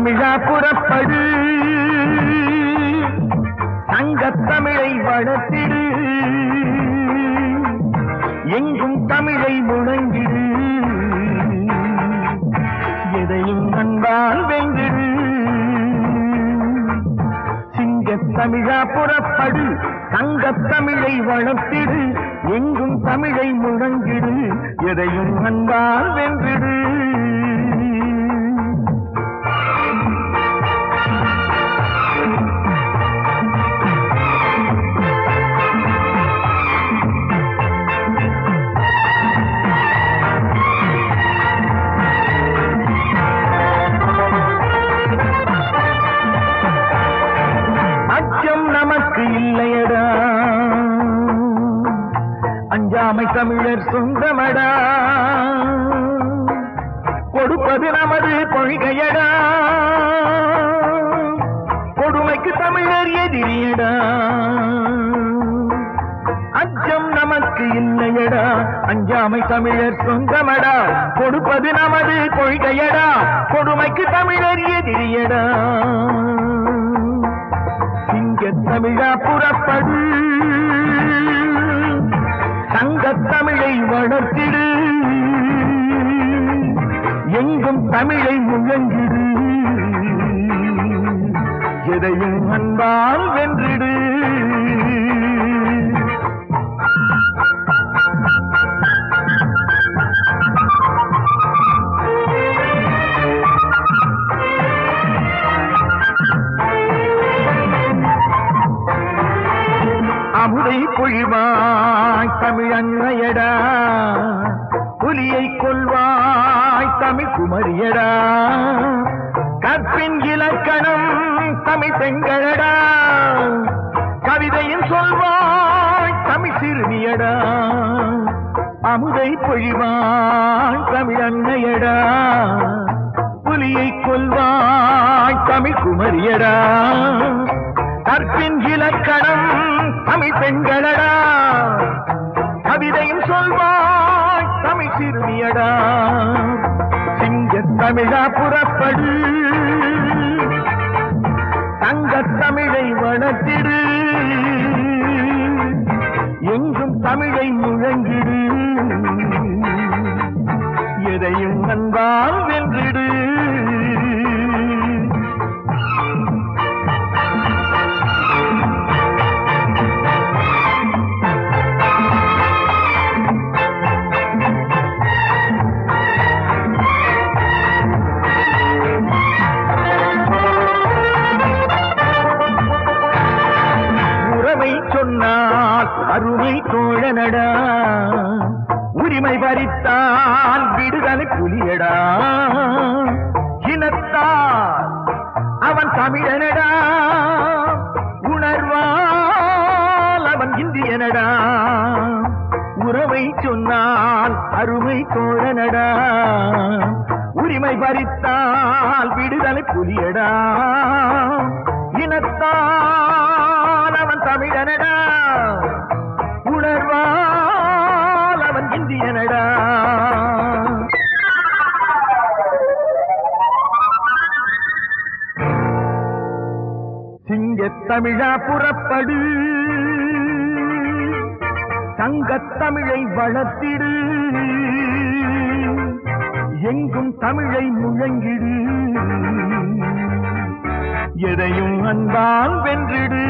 தமிழா புறப்படு சங்கத் தமிழை வளர்த்திடு எங்கும் தமிழை முழங்கிடு எதையும் அன்பால் வென்றிடு சிங்கத் தமிழா புறப்படு சங்கத் தமிழை வளர்த்திடு எங்கும் தமிழை முழங்கிடு எதையும் அன்பால் வென்றிடு அச்சம் நமக்கு இல்லையடா அஞ்சாமை தமிழர் சொந்தமடா கொடுப்பது நமது கொள்கையடா கொடுமைக்கு தமிழர் எதிரியடா அச்சம் நமக்கு இல்லையடா அஞ்சாமை தமிழர் சொந்தமடா கொடுப்பது நமது கொள்கையடா கொடுமைக்கு தமிழர் எதிரியடா சிங்கத் தமிழா புறப்படு சங்கத் தமிழை வளர்த்திடு எங்கும் தமிழை முழங்கிடு எதையும் அன்பால் வென்றிடு அமுதை பொழிவாய் தமிழன்னையடா புலியை கொள்வாய் தமிழ் குமரியடா கற்பின் இலக்கணம் தமிழ் செங்கடா கவிதையும் சொல்வாய் தமிழ் சிறுமியடா அமுதை பொழிவாய் தமிழன்னையடா புலியை கொள்வாய் தமிழ் குமரியடா கற்பின் இலக்கணம் தமிழ் பெண்களடா கவிதையும் சொல்வாய் தமிழ் சிறுமியடா சிங்கத் தமிழா புறப்படு தங்கத் தமிழை வளர்த்திடு எங்கும் தமிழை முழங்கிடு எதையும் அன்பால் வென்றிடு உறவை சொன்னால் அருமை தோழனடா உரிமை பறித்தால் விடுதலை புலியடா இனத்தால் அவன் தமிழனடா உணர்வால் அவன் இந்தியனடா உறவை சொன்னால் அருமை தோழனடா உரிமை பறித்தால் விடுதலை புலியடா இனத்தால் அவன் தமிழனடா உணர்வால் அவன் இந்தியனடா சிங்கத் தமிழா புறப்படு சங்கத் தமிழை வளர்த்திடு எங்கும் தமிழை முழங்கிடு எதையும் அன்பால் வென்றிடு